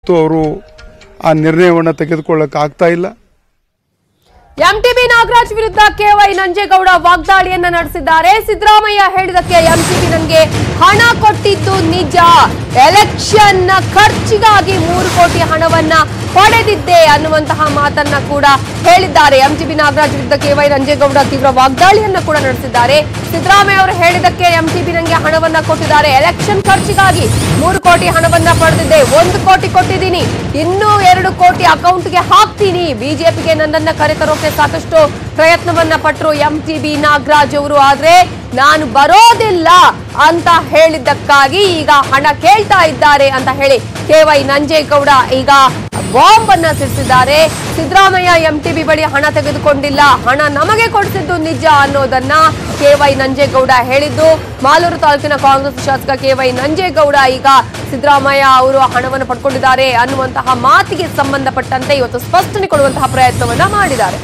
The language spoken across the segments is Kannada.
ಇವತ್ತು ಅವರು ಆ ನಿರ್ಣಯವನ್ನು ತೆಗೆದುಕೊಳ್ಳಕ್ಕೆ ಆಗ್ತಾ ಇಲ್ಲ ಎಂಟಿಬಿ ನಾಗರಾಜ್ ವಿರುದ್ಧ ಕೆವೈ ನಂಜೇಗೌಡ ವಾಗ್ದಾಳಿಯನ್ನ ನಡೆಸಿದ್ದಾರೆ ಸಿದ್ದರಾಮಯ್ಯ ಹೇಳಿದಕ್ಕೆ ಎಂಟಿಬಿ ನನಗೆ ಹಣ ಕೊಟ್ಟಿದ್ದು ನಿಜ ಎಲೆಕ್ಷನ್ ಖರ್ಚಿಗಾಗಿ ಮೂರು ಕೋಟಿ ಹಣವನ್ನ ಪಡೆದಿದ್ದೆ ಅನ್ನುವಂತಹ ಮಾತನ್ನ ಕೂಡ ಹೇಳಿದ್ದಾರೆ ಎಂಟಿಬಿ ನಾಗರಾಜ್ ವಿರುದ್ಧ ಕೆವೈ ನಂಜೇಗೌಡ ತೀವ್ರ ವಾಗ್ದಾಳಿಯನ್ನ ಕೂಡ ನಡೆಸಿದ್ದಾರೆ ಸಿದ್ದರಾಮಯ್ಯ ಅವರು ಹೇಳಿದಕ್ಕೆ ಎಂಟಿಬಿ ನನಗೆ ಹಣವನ್ನ ಕೊಟ್ಟಿದ್ದಾರೆ ಎಲೆಕ್ಷನ್ ಖರ್ಚಿಗಾಗಿ ಮೂರು ಕೋಟಿ ಹಣವನ್ನ ಪಡೆದಿದ್ದೆ ಒಂದು ಕೋಟಿ ಕೊಟ್ಟಿದ್ದೀನಿ ಇನ್ನೂ ಎರಡು ಕೋಟಿ ಅಕೌಂಟ್ಗೆ ಹಾಕ್ತೀನಿ ಬಿಜೆಪಿಗೆ ನನ್ನನ್ನ ಕರೆತರೋಕೆ ಸಾಕಷ್ಟು ಪ್ರಯತ್ನವನ್ನ ಪಟ್ಟರು ಎಂ ಟಿ ಬಿ ನಾಗರಾಜ್ ಅವರು ಆದ್ರೆ ನಾನು ಬರೋದಿಲ್ಲ ಅಂತ ಹೇಳಿದ್ದಕ್ಕಾಗಿ ಈಗ ಹಣ ಕೇಳ್ತಾ ಇದ್ದಾರೆ ಅಂತ ಹೇಳಿ ಕೆ ವೈ ನಂಜೇಗೌಡ ಈಗ ಬಾಂಬ್ ಅನ್ನ ಸಿಡಿಸಿದ್ದಾರೆ ಸಿದ್ದರಾಮಯ್ಯ ಎಂಟಿಬಿ ಬಳಿ ಹಣ ತೆಗೆದುಕೊಂಡಿಲ್ಲ ಹಣ ನಮಗೆ ಕೊಡಿಸಿದ್ದು ನಿಜ ಅನ್ನೋದನ್ನ ಕೆ ವೈ ನಂಜೇಗೌಡ ಹೇಳಿದ್ದು ಮಾಲೂರು ತಾಲೂಕಿನ ಕಾಂಗ್ರೆಸ್ ಶಾಸಕ ಕೆ ವೈ ನಂಜೇಗೌಡ ಈಗ ಸಿದ್ದರಾಮಯ್ಯ ಅವರು ಹಣವನ್ನು ಪಡ್ಕೊಂಡಿದ್ದಾರೆ ಅನ್ನುವಂತಹ ಮಾತಿಗೆ ಸಂಬಂಧಪಟ್ಟಂತೆ ಇವತ್ತು ಸ್ಪಷ್ಟನೆ ಕೊಡುವಂತಹ ಪ್ರಯತ್ನವನ್ನ ಮಾಡಿದ್ದಾರೆ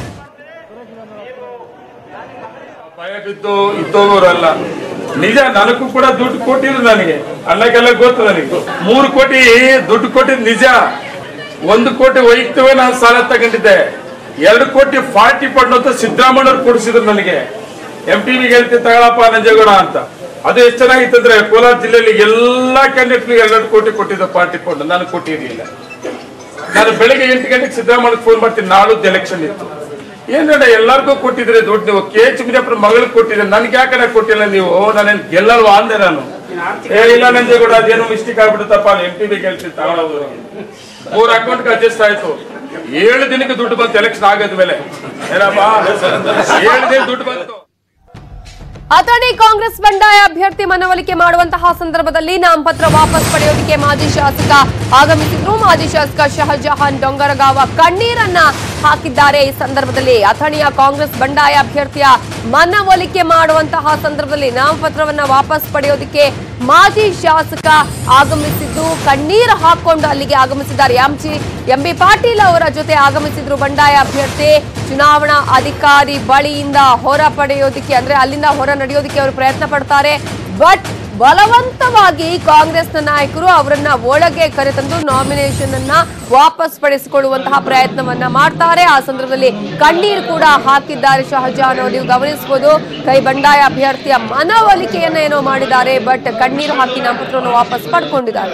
ಭಯ ಬಿದ್ದು ಇದ್ದೋರಲ್ಲ ನಿಜ ನನಗೂ ಕೂಡ ದುಡ್ಡು ಕೊಟ್ಟಿದ್ರು ನನಗೆ ಅಲ್ಲಕ್ಕೆಲ್ಲ ಗೊತ್ತು ನನಗೆ ಮೂರು ಕೋಟಿ ದುಡ್ಡು ಕೊಟ್ಟಿದ್ ನಿಜ ಒಂದು ಕೋಟಿ ವೈಯಕ್ತಿಕ ನಾನು ಸಾಲ ತಗೊಂಡಿದ್ದೆ ಎರಡು ಕೋಟಿ ಫಾರ್ಟಿ ಫಂಡ್ ಅಂತ ಸಿದ್ದರಾಮಯ್ಯವ್ರು ಕೊಡಿಸಿದ್ರು ನನಗೆ ಎಂ ಟಿ ವಿಗೆ ಹೇಳ್ತೀನಿ ತಗೊಳಪ್ಪ ನಂಜೇಗೌಡ ಅಂತ ಅದು ಎಷ್ಟು ಚೆನ್ನಾಗಿತ್ತಂದ್ರೆ ಕೋಲಾರ ಜಿಲ್ಲೆಯಲ್ಲಿ ಎಲ್ಲಾ ಕ್ಯಾಂಡಿಡೇಟ್ಗೆ ಎರಡು ಕೋಟಿ ಕೊಟ್ಟಿದ್ದ ಪಾರ್ಟಿ ಫಂಡ್ ನನಗೆ ಕೊಟ್ಟಿರಲಿಲ್ಲ ನಾನು ಬೆಳಿಗ್ಗೆ ಎಂಟು ಗಂಟೆಗೆ ಸಿದ್ದರಾಮಯ್ಯ ಫೋನ್ ಮಾಡ್ತೀನಿ ನಾಳದ್ದು ಎಲೆಕ್ಷನ್ ಇತ್ತು ಏನ್ ಎಲ್ಲಾರ್ಗೂ ಕೊಟ್ಟಿದ್ರೆ ದುಡ್ಡು ನೀವು ಕೆ ಎಚ್ ಮುನಿಯಪ್ಪನ ಮಗಳಿಗೆ ಕೊಟ್ಟಿದ್ರೆ ನನ್ಗೆ ಯಾಕಡೆ ಕೊಟ್ಟಿಲ್ಲ ನೀವು ನಾನೇನ್ ಗೆಲ್ಲಲ್ವಾ ಅಂದೆ ನಾನು ಏ ಇಲ್ಲ ನಂಜೆ ಕೂಡ ಅದೇನು ಮಿಸ್ಟೇಕ್ ಆಗ್ಬಿಡುತ್ತಪ್ಪ ಎಂ ಟಿ ಬಿ ಕೇಳ್ತೀನಿ ತಗೊಳ್ಳೋದ್ರಿಗೆ ಮೂರ್ ಅಕೌಂಟ್ ಅಡ್ಜಸ್ಟ್ ಆಯ್ತು ಏಳು ದಿನಕ್ಕೆ ದುಡ್ಡು ಬಂತು ಎಲೆಕ್ಷನ್ ಆಗೋದ್ಮೇಲೆ ಏನಪ್ಪ ಏಳು ದಿನ ದುಡ್ಡು ಬಂತು ಅಥಣಿ ಕಾಂಗ್ರೆಸ್ ಬಂಡಾಯ ಅಭ್ಯರ್ಥಿ ಮನವೊಲಿಕೆ ಮಾಡುವಂತಹ ಸಂದರ್ಭದಲ್ಲಿ ನಾಮಪತ್ರ ವಾಪಸ್ ಪಡೆಯೋದಕ್ಕೆ ಮಾಜಿ ಶಾಸಕ ಆಗಮಿಸಿದ್ರು ಮಾಜಿ ಶಾಸಕ ಶಹಜಹಾನ್ ಡೊಂಗರಗಾವ ಕಣ್ಣೀರನ್ನ ಹಾಕಿದ್ದಾರೆ ಈ ಸಂದರ್ಭದಲ್ಲಿ ಅಥಣಿಯ ಕಾಂಗ್ರೆಸ್ ಬಂಡಾಯ ಅಭ್ಯರ್ಥಿಯ ಮನವೊಲಿಕೆ ಮಾಡುವಂತಹ ಸಂದರ್ಭದಲ್ಲಿ ನಾಮಪತ್ರವನ್ನ ವಾಪಸ್ ಪಡೆಯೋದಕ್ಕೆ ಮಾಜಿ ಶಾಸಕ ಆಗಮಿಸಿದ್ದು ಕಣ್ಣೀರು ಹಾಕೊಂಡು ಅಲ್ಲಿಗೆ ಆಗಮಿಸಿದ್ದಾರೆ ಎಂಜಿ ಎಂಬಿ ಪಾಟೀಲ್ ಅವರ ಜೊತೆ ಆಗಮಿಸಿದ್ರು ಬಂಡಾಯ ಅಭ್ಯರ್ಥಿ ಚುನಾವಣಾ ಅಧಿಕಾರಿ ಬಳಿಯಿಂದ ಹೊರ ಪಡೆಯೋದಕ್ಕೆ ಅಂದ್ರೆ ಅಲ್ಲಿಂದ ಹೊರ ನಡೆಯೋದಕ್ಕೆ ಅವರು ಪ್ರಯತ್ನ ಪಡ್ತಾರೆ ಬಟ್ ಬಲವಂತವಾಗಿ ಕಾಂಗ್ರೆಸ್ನ ನಾಯಕರು ಅವರನ್ನ ಒಳಗೆ ಕರೆತಂದು ನಾಮಿನೇಷನ್ ಅನ್ನ ವಾಪಸ್ ಪಡಿಸಿಕೊಳ್ಳುವಂತಹ ಪ್ರಯತ್ನವನ್ನ ಮಾಡ್ತಾರೆ ಆ ಸಂದರ್ಭದಲ್ಲಿ ಕಣ್ಣೀರು ಕೂಡ ಹಾಕಿದ್ದಾರೆ ಶಹಜಾನ್ ಅವರು ನೀವು ಗಮನಿಸಬಹುದು ಕೈ ಬಂಡಾಯ ಅಭ್ಯರ್ಥಿಯ ಮನವೊಲಿಕೆಯನ್ನ ಏನೋ ಮಾಡಿದ್ದಾರೆ ಬಟ್ ಕಣ್ಣೀರು ಹಾಕಿ ನಾಮಪತ್ರವನ್ನು ವಾಪಸ್ ಪಡ್ಕೊಂಡಿದ್ದಾರೆ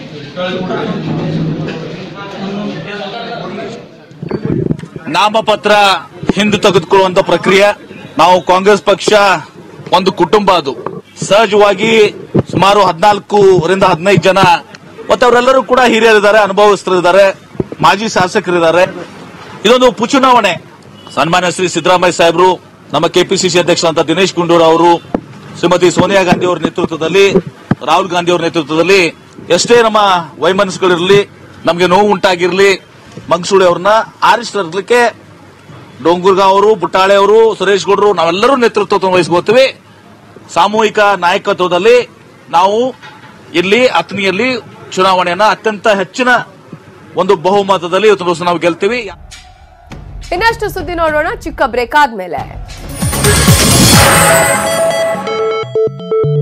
ನಾಮಪತ್ರ ಹಿಂದೆ ತೆಗೆದುಕೊಳ್ಳುವಂತ ಪ್ರಕ್ರಿಯೆ ನಾವು ಕಾಂಗ್ರೆಸ್ ಪಕ್ಷ ಒಂದು ಕುಟುಂಬ ಅದು ಸಹಜವಾಗಿ ಸುಮಾರು ಹದಿನಾಲ್ಕರಿಂದ ಹದಿನೈದು ಜನ ಮತ್ತೆ ಅವರೆಲ್ಲರೂ ಕೂಡ ಹಿರಿಯರಿದ್ದಾರೆ ಅನುಭವಸ್ಥರಿದ್ದಾರೆ ಮಾಜಿ ಶಾಸಕರಿದ್ದಾರೆ ಇದೊಂದು ಉಪಚುನಾವಣೆ ಸನ್ಮಾನ್ಯ ಶ್ರೀ ಸಿದ್ದರಾಮಯ್ಯ ಸಾಹೇಬರು ನಮ್ಮ ಕೆಪಿಸಿಸಿ ಅಧ್ಯಕ್ಷರಂತ ದಿನೇಶ್ ಗುಂಡೂರಾವ್ ಅವರು ಶ್ರೀಮತಿ ಸೋನಿಯಾ ಗಾಂಧಿ ಅವರ ನೇತೃತ್ವದಲ್ಲಿ ರಾಹುಲ್ ಗಾಂಧಿ ಅವರ ನೇತೃತ್ವದಲ್ಲಿ ಎಷ್ಟೇ ನಮ್ಮ ವೈಮನಸ್ಗಳಿರಲಿ ನಮಗೆ ನೋವು ಉಂಟಾಗಿರ್ಲಿ ಮಂಗಸೂಳಿ ಅವ್ರನ್ನ ಆರಿಸ್ಲಿಕ್ಕೆ ಡೊಂಗುರ್ಗಾಂವ್ ಅವರು ಬುಟ್ಟಾಳೆ ಅವರು ಸುರೇಶ್ ಗೌಡರು ನಾವೆಲ್ಲರೂ ನೇತೃತ್ವ ವಹಿಸ್ಕೋತೀವಿ ಸಾಮೂಹಿಕ ನಾಯಕತ್ವದಲ್ಲಿ ನಾವು ಇಲ್ಲಿ ಅತ್ನಿಯಲ್ಲಿ ಚುನಾವಣೆಯನ್ನ ಅತ್ಯಂತ ಹೆಚ್ಚಿನ ಒಂದು ಬಹುಮತದಲ್ಲಿ ಇವತ್ತು ದಿವಸ ನಾವು ಗೆಲ್ತೀವಿ ಇನ್ನಷ್ಟು ಸುದ್ದಿ ನೋಡೋಣ ಚಿಕ್ಕ ಬ್ರೇಕ್ ಆದ್ಮೇಲೆ